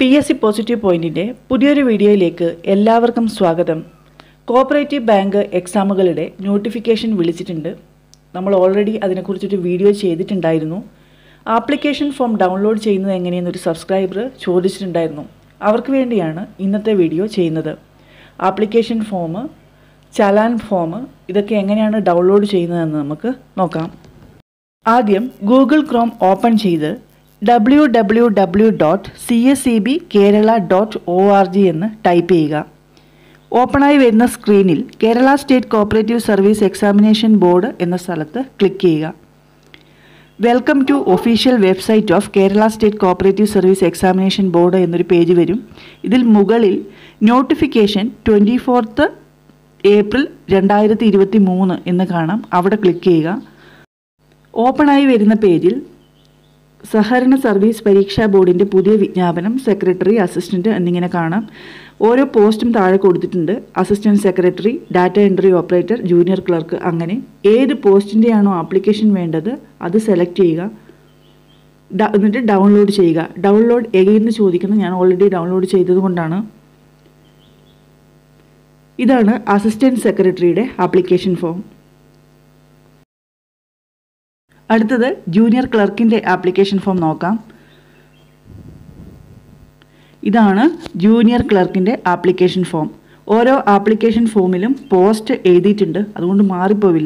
P S C positive പോയിന്റിൻ്റെ പുതിയൊരു വീഡിയോയിലേക്ക് എല്ലാവർക്കും സ്വാഗതം കോപ്പറേറ്റീവ് ബാങ്ക് എക്സാമുകളുടെ നോട്ടിഫിക്കേഷൻ വിളിച്ചിട്ടുണ്ട് നമ്മൾ ഓൾറെഡി അതിനെക്കുറിച്ചൊരു വീഡിയോ ചെയ്തിട്ടുണ്ടായിരുന്നു ആപ്ലിക്കേഷൻ ഫോം ഡൗൺലോഡ് ചെയ്യുന്നത് എങ്ങനെയെന്നൊരു സബ്സ്ക്രൈബർ ചോദിച്ചിട്ടുണ്ടായിരുന്നു അവർക്ക് വേണ്ടിയാണ് ഇന്നത്തെ വീഡിയോ ചെയ്യുന്നത് ആപ്ലിക്കേഷൻ ഫോം ചലാൻ ഫോം ഇതൊക്കെ എങ്ങനെയാണ് ഡൗൺലോഡ് ചെയ്യുന്നതെന്ന് നമുക്ക് നോക്കാം ആദ്യം ഗൂഗിൾ ക്രോം ഓപ്പൺ ചെയ്ത് W W W dot C S C B Kerala dot O R G എന്ന് ടൈപ്പ് ചെയ്യുക ഓപ്പണായി വരുന്ന സ്ക്രീനിൽ Kerala state cooperative service examination board എന്ന സ്ഥലത്ത് ക്ലിക്ക് ചെയ്യുക welcome to official website of Kerala state cooperative service examination board എന്നൊരു പേജ് വരും ഇതിൽ മുകളിൽ നോട്ടിഫിക്കേഷൻ ട്വൻറ്റി ഫോർത്ത് ഏപ്രിൽ രണ്ടായിരത്തി ഇരുപത്തി മൂന്ന് എന്ന് കാണാം അവിടെ ക്ലിക്ക് ചെയ്യുക ഓപ്പണായി വരുന്ന പേജിൽ സഹകരണ സർവീസ് പരീക്ഷാ ബോർഡിൻ്റെ പുതിയ വിജ്ഞാപനം സെക്രട്ടറി അസിസ്റ്റന്റ് എന്നിങ്ങനെ കാണാം ഓരോ പോസ്റ്റും താഴെ കൊടുത്തിട്ടുണ്ട് assistant secretary data entry operator junior clerk അങ്ങനെ ഏത് പോസ്റ്റിൻ്റെയാണോ ആപ്ലിക്കേഷൻ വേണ്ടത് അത് സെലക്ട് ചെയ്യുക ഡ- എന്നിട്ട് ഡൗൺലോഡ് ചെയ്യുക ഡൗൺലോഡ് എഗെയിന്ന് ചോദിക്കുന്നത് ഞാൻ ഓൾറെഡി ഡൗൺലോഡ് ചെയ്തത് കൊണ്ടാണ് ഇതാണ് അസിസ്റ്റന്റ് സെക്രട്ടറിയുടെ ആപ്ലിക്കേഷൻ ഫോം അടുത്തത് ജൂനിയർ ക്ലർക്കിൻ്റെ ആപ്ലിക്കേഷൻ ഫോം നോക്കാം ഇതാണ് ജൂനിയർ ക്ലർക്കിൻ്റെ ആപ്ലിക്കേഷൻ ഫോം ഓരോ ആപ്ലിക്കേഷൻ ഫോമിലും പോസ്റ്റ് എഴുതിയിട്ടുണ്ട് അതുകൊണ്ട് മാറിപ്പോവില്ല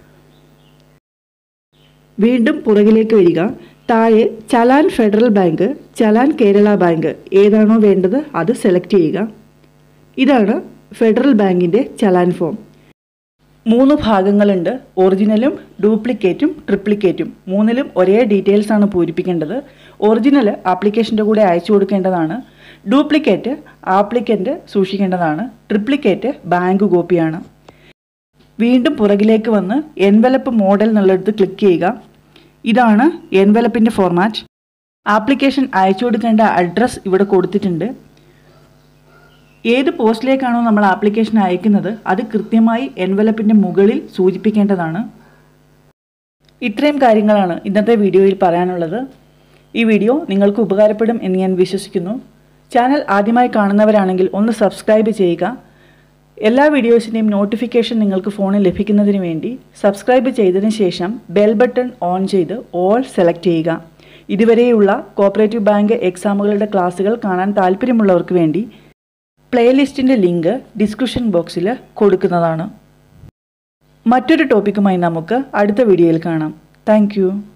വീണ്ടും പുറകിലേക്ക് വരിക താഴെ challan Federal Bank challan Kerala Bank ഏതാണോ വേണ്ടത് അത് സെലക്ട് ചെയ്യുക ഇതാണ് ഫെഡറൽ ബാങ്കിൻ്റെ ചലാൻ ഫോം മൂന്ന് ഭാഗങ്ങളുണ്ട് ഒറിജിനലും ഡ്യൂപ്ലിക്കേറ്റും ട്രിപ്ലിക്കേറ്റും മൂന്നിലും ഒരേ ഡീറ്റെയിൽസ് ആണ് പൂരിപ്പിക്കേണ്ടത് ഒറിജിനൽ ആപ്ലിക്കേഷൻ്റെ കൂടെ അയച്ചു കൊടുക്കേണ്ടതാണ് ഡ്യൂപ്ലിക്കേറ്റ് ആപ്ലിക്കൻ്റ് സൂക്ഷിക്കേണ്ടതാണ് ട്രിപ്ലിക്കേറ്റ് ബാങ്ക് കോപ്പിയാണ് വീണ്ടും പുറകിലേക്ക് വന്ന് എൻവലപ്പ് മോഡൽ എന്നുള്ളിടത്ത് ക്ലിക്ക് ചെയ്യുക ഇതാണ് എൻവലപ്പിൻ്റെ ഫോർമാറ്റ് ആപ്ലിക്കേഷൻ അയച്ചു കൊടുക്കേണ്ട അഡ്രസ്സ് ഇവിടെ കൊടുത്തിട്ടുണ്ട് ഏത് പോസ്റ്റിലേക്കാണോ നമ്മൾ ആപ്ലിക്കേഷൻ അയക്കുന്നത് അത് കൃത്യമായി എൻവലപ്പിൻ്റെ മുകളിൽ സൂചിപ്പിക്കേണ്ടതാണ് ഇത്രയും കാര്യങ്ങളാണ് ഇന്നത്തെ വീഡിയോയിൽ പറയാനുള്ളത് ഈ വീഡിയോ നിങ്ങൾക്ക് ഉപകാരപ്പെടും എന്ന് ഞാൻ വിശ്വസിക്കുന്നു ചാനൽ ആദ്യമായി കാണുന്നവരാണെങ്കിൽ ഒന്ന് സബ്സ്ക്രൈബ് ചെയ്യുക എല്ലാ വീഡിയോസിൻ്റെയും നോട്ടിഫിക്കേഷൻ നിങ്ങൾക്ക് ഫോണിൽ ലഭിക്കുന്നതിന് വേണ്ടി സബ്സ്ക്രൈബ് ചെയ്തതിന് ശേഷം ബെൽ ബട്ടൺ ഓൺ ചെയ്ത് ഓൾ സെലക്ട് ചെയ്യുക ഇതുവരെയുള്ള കോപ്പറേറ്റീവ് ബാങ്ക് എക്സാമുകളുടെ ക്ലാസ്സുകൾ കാണാൻ താല്പര്യമുള്ളവർക്ക് വേണ്ടി പ്ലേലിസ്റ്റിൻ്റെ ലിങ്ക് ഡിസ്ക്രിപ്ഷൻ ബോക്സിൽ കൊടുക്കുന്നതാണ് മറ്റൊരു ടോപ്പിക്കുമായി നമുക്ക് അടുത്ത വീഡിയോയിൽ കാണാം താങ്ക്